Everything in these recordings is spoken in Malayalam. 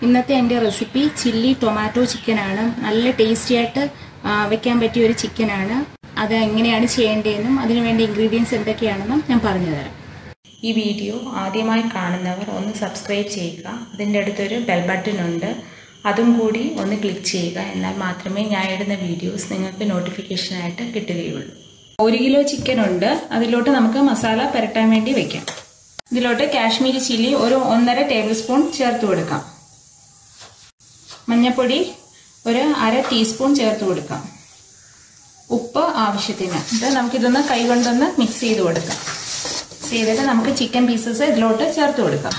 ഇന്നത്തെ എൻ്റെ റെസിപ്പി ചില്ലി ടൊമാറ്റോ ചിക്കനാണ് നല്ല ടേസ്റ്റി ആയിട്ട് ആ, വെക്കാൻ പറ്റിയ ഒരു ചിക്കനാണ് അത് എങ്ങനെയാണ് ചെയ്യേണ്ടതെന്നും അതിനുവേണ്ട ഇൻഗ്രീഡിയൻസ് എന്തൊക്കെയാണെന്നും ഞാൻ പറഞ്ഞുതരാം ഈ വീഡിയോ ആദ്യമായി കാണുന്നവർ ഒന്ന് സബ്സ്ക്രൈബ് ചെയ്യുക അതിൻ്റെ അടുത്തൊരു ബെൽ ബട്ടൺ ഉണ്ട് അതും കൂടി ഒന്ന് ക്ലിക്ക് ചെയ്യുക എന്നാൽ മാത്രമേ ഞാൻ ഇടുന്ന വീഡിയോസ് നിങ്ങൾക്ക് നോട്ടിഫിക്കേഷനായിട്ട് കിട്ടുകയുള്ളൂ ഒരു കിലോ ചിക്കൻ ഉണ്ട് അതിലോട്ട് നമുക്ക് മസാല പുരട്ടാൻ വേണ്ടി വെക്കാം ഇതിലോട്ട് കാശ്മീരി ചില്ലി ഒരു ഒന്നര ടേബിൾ സ്പൂൺ ചേർത്ത് കൊടുക്കാം മഞ്ഞൾപ്പൊടി ഒരു അര ടീസ്പൂൺ ചേർത്ത് കൊടുക്കാം ഉപ്പ് ആവശ്യത്തിന് ഇത് നമുക്കിതൊന്ന് കൈകൊണ്ടൊന്ന് മിക്സ് ചെയ്ത് കൊടുക്കാം മിക്സ് ചെയ്തിട്ട് നമുക്ക് ചിക്കൻ പീസസ് ഇതിലോട്ട് ചേർത്ത് കൊടുക്കാം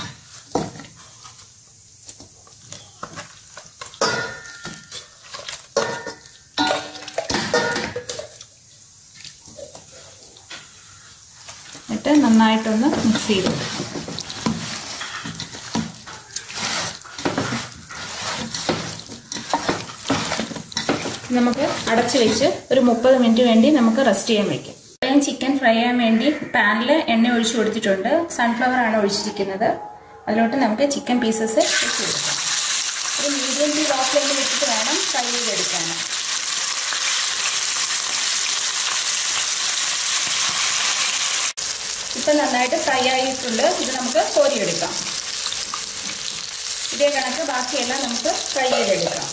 എന്നിട്ട് നന്നായിട്ടൊന്ന് മിക്സ് ചെയ്ത് കൊടുക്കാം നമുക്ക് അടച്ചു വെച്ച് ഒരു മുപ്പത് മിനിറ്റ് വേണ്ടി നമുക്ക് റെസ്റ്റ് ചെയ്യാൻ വെക്കാം ഞാൻ ചിക്കൻ ഫ്രൈ ചെയ്യാൻ വേണ്ടി പാനിൽ എണ്ണ ഒഴിച്ചു കൊടുത്തിട്ടുണ്ട് സൺഫ്ലവർ ആണ് ഒഴിച്ചിരിക്കുന്നത് അതിലോട്ട് നമുക്ക് ചിക്കൻ പീസസ് വെച്ച് കൊടുക്കാം ഒരു മീഡിയം ടു ലോ ഫ്ലെയിമിൽ വെച്ചിട്ട് വേണം ഫ്രൈ ചെയ്തെടുക്കാൻ ഇപ്പം നന്നായിട്ട് ഫ്രൈ ആയിട്ടുണ്ട് ഇത് നമുക്ക് കോരിയെടുക്കാം ഇതേ കണക്ക് ബാക്കിയെല്ലാം നമുക്ക് ഫ്രൈ ചെയ്തെടുക്കാം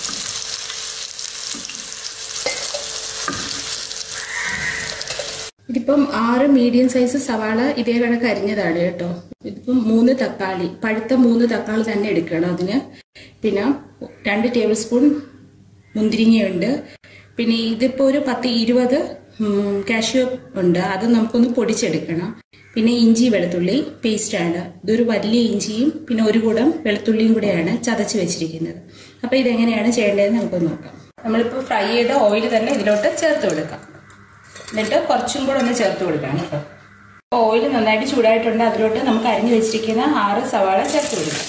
ഇതിപ്പം ആറ് മീഡിയം സൈസ് സവാള ഇതേ കണക്ക് അരിഞ്ഞതാണ് കേട്ടോ ഇതിപ്പം മൂന്ന് തക്കാളി പഴുത്ത മൂന്ന് തക്കാളി തന്നെ എടുക്കണം അതിന് പിന്നെ രണ്ട് ടേബിൾ സ്പൂൺ മുന്തിരിങ്ങയുണ്ട് പിന്നെ ഇതിപ്പോൾ ഒരു പത്ത് ഇരുപത് കാഷ്യൂ ഉണ്ട് അത് നമുക്കൊന്ന് പൊടിച്ചെടുക്കണം പിന്നെ ഇഞ്ചി വെളുത്തുള്ളി പേസ്റ്റാണ് ഇതൊരു വലിയ ഇഞ്ചിയും പിന്നെ ഒരു കൂടം വെളുത്തുള്ളിയും കൂടെയാണ് ചതച്ച് വെച്ചിരിക്കുന്നത് അപ്പോൾ ഇതെങ്ങനെയാണ് ചെയ്യേണ്ടതെന്ന് നമുക്കൊന്ന് നോക്കാം നമ്മളിപ്പോൾ ഫ്രൈ ചെയ്ത ഓയിൽ തന്നെ ഇതിലോട്ട് ചേർത്ത് കൊടുക്കാം എന്നിട്ട് കുറച്ചും കൂടെ ഒന്ന് ചേർത്ത് കൊടുക്കണം കേട്ടോ അപ്പോൾ ഓയിൽ നന്നായിട്ട് ചൂടായിട്ടുണ്ട് അതിലോട്ട് നമുക്ക് അരിഞ്ഞു വെച്ചിരിക്കുന്ന ആറ് സവാള ചേർത്ത് കൊടുക്കാം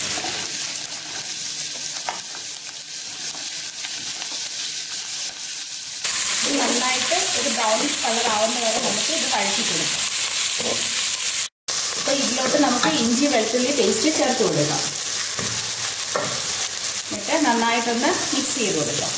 ഇത് നന്നായിട്ട് ഒരു ബ്രൗണിഷ് കളർ ആവുന്ന വരെ നമുക്ക് ഇത് കഴറ്റി കൊടുക്കാം അപ്പോൾ ഇതിലോട്ട് നമുക്ക് ഇഞ്ചി വെളുത്തുള്ളി പേസ്റ്റ് ചേർത്ത് കൊടുക്കാം എന്നിട്ട് നന്നായിട്ടൊന്ന് മിക്സ് ചെയ്ത് കൊടുക്കാം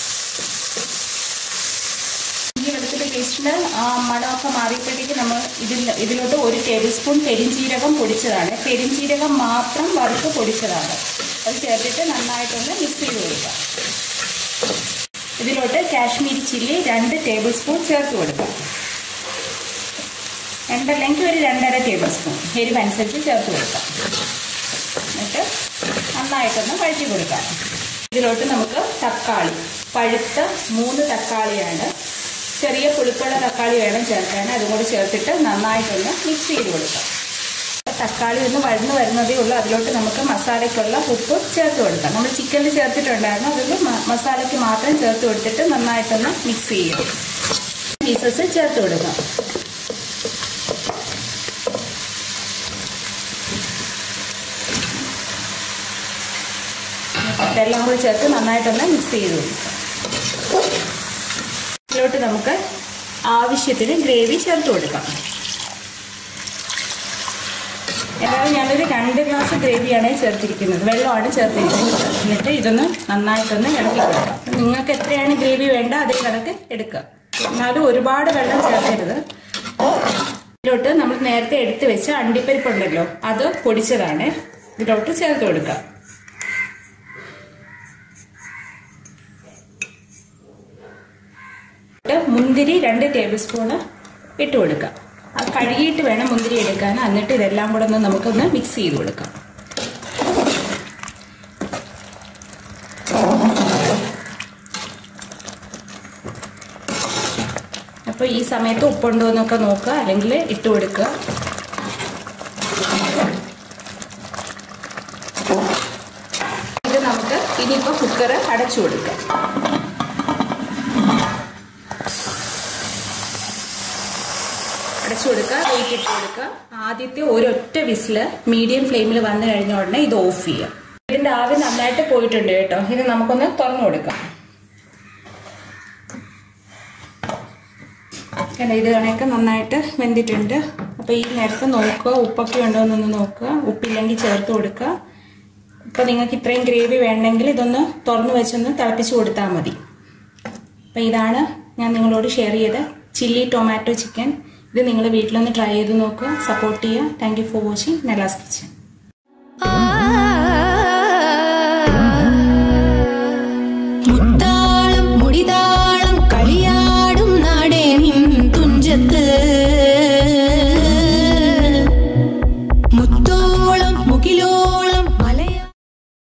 ഇഞ്ചി വെളുത്തുള്ളി പേസ്റ്റിൻ്റെ മണമൊക്കെ മാറിയപ്പോഴത്തേക്ക് നമ്മൾ ഇതിൽ ഇതിലോട്ട് ഒരു ടേബിൾ സ്പൂൺ പെരിഞ്ചീരകം പൊടിച്ചതാണ് പെരിഞ്ചീരകം മാത്രം വറുത്ത് പൊടിച്ചതാണ് അത് ചേർത്തിട്ട് നന്നായിട്ടൊന്ന് മിക്സ് ചെയ്ത് കൊടുക്കാം ഇതിലോട്ട് കാശ്മീരി ചില്ലി രണ്ട് ടേബിൾ സ്പൂൺ ചേർത്ത് കൊടുക്കാം രണ്ടല്ലെങ്കിൽ ഒരു രണ്ടര ടേബിൾ സ്പൂൺ എരിവനുസരിച്ച് ചേർത്ത് കൊടുക്കാം എന്നിട്ട് നന്നായിട്ടൊന്ന് വഴറ്റി കൊടുക്കാം ഇതിലോട്ട് നമുക്ക് തക്കാളി പഴുത്ത മൂന്ന് തക്കാളിയാണ് ചെറിയ പുളിപ്പുള്ള തക്കാളി വേണം ചേർക്കാൻ അതും കൂടി ചേർത്തിട്ട് നന്നായിട്ടൊന്ന് മിക്സ് ചെയ്ത് കൊടുക്കാം തക്കാളി ഒന്ന് വഴന്ന് വരുന്നതേ ഉള്ളൂ അതിലോട്ട് നമുക്ക് മസാലയ്ക്കുള്ള ഉപ്പ് ചേർത്ത് കൊടുക്കാം നമ്മൾ ചിക്കനിൽ ചേർത്തിട്ടുണ്ടായിരുന്നു അതിൽ മസാലയ്ക്ക് മാത്രം ചേർത്ത് കൊടുത്തിട്ട് നന്നായിട്ടൊന്ന് മിക്സ് ചെയ്യും പീസസ് ചേർത്ത് കൊടുക്കാം ഇതെല്ലാം കൂടി ചേർത്ത് നന്നായിട്ടൊന്ന് മിക്സ് ചെയ്ത് കൊടുക്കാം ഇതിലോട്ട് നമുക്ക് ആവശ്യത്തിന് ഗ്രേവി ചേർത്ത് കൊടുക്കാം എന്നാലും ഞാനൊരു രണ്ട് ഗ്ലാസ് ഗ്രേവിയാണ് ചേർത്തിരിക്കുന്നത് വെള്ളമാണ് ചേർത്തിരിക്കുന്നത് എന്നിട്ട് ഇതൊന്ന് നന്നായിട്ടൊന്ന് ഇളക്കി കൊടുക്കാം നിങ്ങൾക്ക് എത്രയാണ് ഗ്രേവി വേണ്ട അതേ കണക്ക് എടുക്കുക എന്നാലും ഒരുപാട് വെള്ളം ചേർക്കരുത് ഇതിലോട്ട് നമ്മൾ നേരത്തെ എടുത്തു വെച്ച അണ്ടിപ്പരിപ്പുണ്ടല്ലോ അത് പൊടിച്ചതാണ് ഇതിലോട്ട് ചേർത്ത് കൊടുക്കുക മുന്തിരി രണ്ട് ടേബിൾ സ്പൂണ് ഇട്ട് കൊടുക്കാം അത് കഴുകിയിട്ട് വേണം മുന്തിരി എടുക്കാൻ എന്നിട്ട് ഇതെല്ലാം കൂടെ ഒന്ന് നമുക്കൊന്ന് മിക്സ് ചെയ്ത് കൊടുക്കാം അപ്പോൾ ഈ സമയത്ത് ഉപ്പുണ്ടോ എന്നൊക്കെ നോക്കുക അല്ലെങ്കിൽ ഇട്ട് കൊടുക്കുക ഇത് നമുക്ക് ഇനിയിപ്പോൾ കുക്കർ അടച്ചു കൊടുക്കാം അടച്ചു കൊടുക്കുക വെയിറ്റ് ഇട്ട് കൊടുക്കുക ആദ്യത്തെ ഒരൊറ്റ വിസില് മീഡിയം ഫ്ലെയിമിൽ വന്നു കഴിഞ്ഞ ഉടനെ ഇത് ഓഫ് ചെയ്യുക ഇതിന്റെ ആവി നന്നായിട്ട് പോയിട്ടുണ്ട് കേട്ടോ ഇത് നമുക്കൊന്ന് തുറന്നു കൊടുക്കാം കണ്ട ഇത് കണക്ക് നന്നായിട്ട് വെന്തിട്ടുണ്ട് അപ്പോൾ ഈ നേരത്തെ നോക്കുക ഉപ്പൊക്കെ ഉണ്ടോ എന്നൊന്ന് നോക്കുക ഉപ്പില്ലെങ്കിൽ ചേർത്ത് കൊടുക്കുക ഇപ്പോൾ നിങ്ങൾക്ക് ഇത്രയും ഗ്രേവി വേണമെങ്കിൽ ഇതൊന്ന് തുറന്നു വെച്ചൊന്ന് തിളപ്പിച്ച് കൊടുത്താൽ മതി അപ്പോൾ ഇതാണ് ഞാൻ നിങ്ങളോട് ഷെയർ ചെയ്ത ചില്ലി ടൊമാറ്റോ ചിക്കൻ ഇത് നിങ്ങൾ വീട്ടിലൊന്ന് ട്രൈ ചെയ്ത് നോക്കുക സപ്പോർട്ട് ചെയ്യുക thank you for watching Nela's kitchen